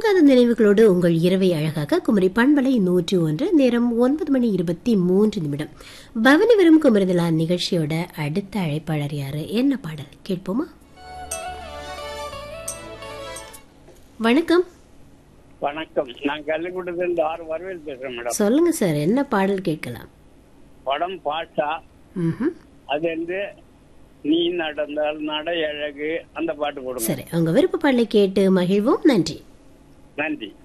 நீங்காத நினைவுகளோடு உங்கள் இரவை அழகாக குமரி பண்பலை நூற்றி ஒன்று நேரம் ஒன்பது மணி இருபத்தி மூன்று நிமிடம் பவனி வரும் குமரிதலா நிகழ்ச்சியோட அடுத்த அழைப்பாளர் யாரு என்ன பாடல் கேட்போமா வணக்கம் வணக்கம் நான் கள்ளிக்கூட்டத்திலிருந்து ஆறு வரவேல் பேசுறேன் மேடம் சொல்லுங்க சார் என்ன பாடல் கேட்கலாம் படம் பாட்டா ம்ஹும். அது வந்து நீ நடந்தால் நடை அழகு அந்த பாட்டு போடுங்க சரி உங்க விருப்ப பாடலை கேட்டு மகிழ்வோம் நன்றி நன்றி